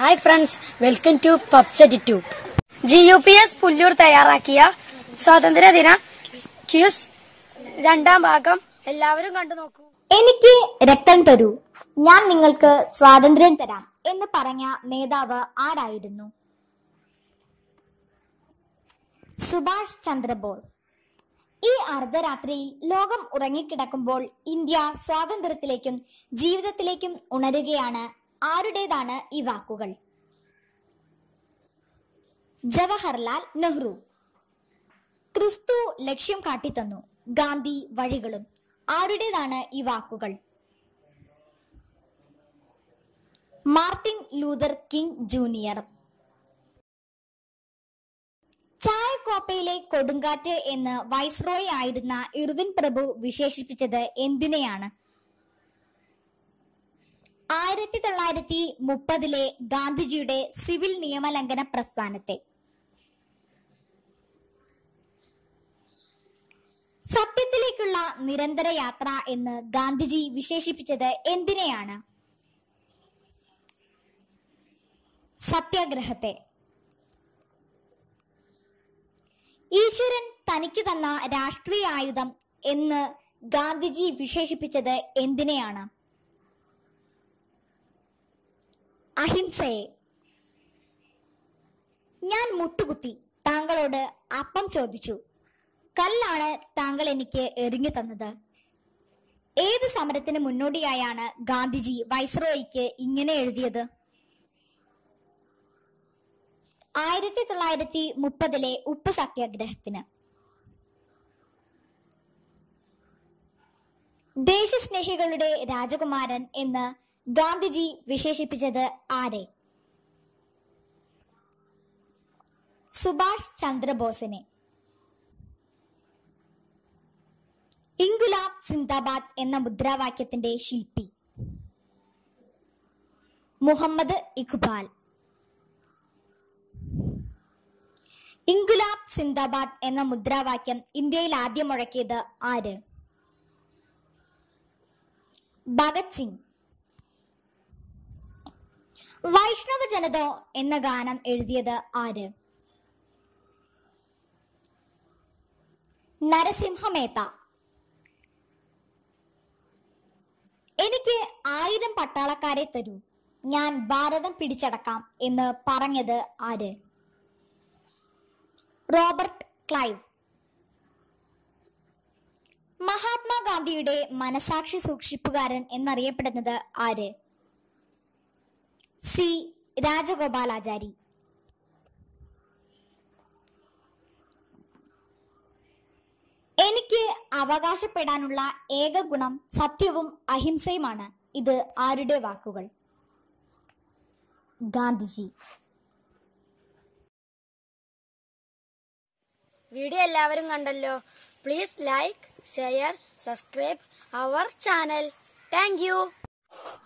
hi friends welcome to പബ്സെറ്റ് tube G U P S Pullur തയ്യാറാക്കിയ സ്വാതന്ത്ര്യദിന ക്യൂസ് രണ്ടാം ഭാഗം എല്ലാവരും കണ്ടു നോക്കൂ എനിക്ക് രക്തം തരൂ ഞാൻ നിങ്ങൾക്ക് സ്വാതന്ത്ര്യം തരാം എന്ന് പറഞ്ഞ നേതാവ് ആരായിരുന്നു സുഭാഷ് ചന്ദ്രബോസ് ഈ അർദ്ധരാത്രിയിൽ ലോകം ഉറങ്ങിക്കിടക്കുമ്പോൾ ഇന്ത്യ സ്വാതന്ത്ര്യത്തിലേക്കും ജീവിതത്തിലേക്കും ഉണരുകയാണ് ആരുടേതാണ് ഈ വാക്കുകൾ ജവഹർലാൽ നെഹ്റു ക്രിസ്തു ലക്ഷ്യം കാട്ടിത്തന്നു ഗാന്ധി വഴികളും ആരുടേതാണ് ഈ വാക്കുകൾ മാർട്ടിൻ ലൂതർ കിങ് ജൂനിയർ ചായക്കോപ്പയിലെ കൊടുങ്കാറ്റ് എന്ന് വൈസ്രോയ് ആയിരുന്ന ഇർവിൻ പ്രഭു വിശേഷിപ്പിച്ചത് എന്തിനെയാണ് ആയിരത്തി തൊള്ളായിരത്തി മുപ്പതിലെ ഗാന്ധിജിയുടെ സിവിൽ നിയമലംഘന പ്രസ്ഥാനത്തെ സത്യത്തിലേക്കുള്ള നിരന്തര യാത്ര എന്ന് ഗാന്ധിജി വിശേഷിപ്പിച്ചത് എന്തിനെയാണ് സത്യാഗ്രഹത്തെ ഈശ്വരൻ തനിക്ക് തന്ന രാഷ്ട്രീയ ആയുധം എന്ന് ഗാന്ധിജി വിശേഷിപ്പിച്ചത് എന്തിനെയാണ് അഹിംസയെ ഞാൻ മുട്ടുകുത്തി താങ്കളോട് അപ്പം ചോദിച്ചു കല്ലാണ് താങ്കൾ എനിക്ക് എറിഞ്ഞു തന്നത് ഏത് സമരത്തിന് മുന്നോടിയായാണ് ഗാന്ധിജി വൈസ്രോയിക്ക് ഇങ്ങനെ എഴുതിയത് ആയിരത്തി തൊള്ളായിരത്തി മുപ്പതിലെ ഉപ്പ് സത്യാഗ്രഹത്തിന് ദേശസ്നേഹികളുടെ രാജകുമാരൻ എന്ന് ഗാന്ധിജി വിശേഷിപ്പിച്ചത് ആരെ സുഭാഷ് ചന്ദ്രബോസിനെ ഇൻഗുലാബ് സിന്ദാബാദ് എന്ന മുദ്രാവാക്യത്തിന്റെ ശില്പി മുഹമ്മദ് ഇഖ്ബാൽ ഇൻഗുലാബ് സിന്ദാബാദ് എന്ന മുദ്രാവാക്യം ഇന്ത്യയിൽ ആദ്യം മുഴക്കിയത് ആര് ഭഗത് സിംഗ് വൈഷ്ണവ ജനതോ എന്ന ഗാനം എഴുതിയത് ആര് നരസിംഹ മേത്ത എനിക്ക് ആയിരം പട്ടാളക്കാരെ തരൂ ഞാൻ ഭാരതം പിടിച്ചടക്കാം എന്ന് പറഞ്ഞത് ആര് റോബർട്ട് ക്ലൈവ് മഹാത്മാഗാന്ധിയുടെ മനസാക്ഷി സൂക്ഷിപ്പുകാരൻ എന്നറിയപ്പെടുന്നത് ആര് സി രാജഗോപാലാചാരി എനിക്ക് അവകാശപ്പെടാനുള്ള ഏക ഗുണം സത്യവും അഹിംസയുമാണ് ഇത് ആരുടെ വാക്കുകൾ ഗാന്ധിജി വീഡിയോ എല്ലാവരും കണ്ടല്ലോ please like share subscribe our channel thank U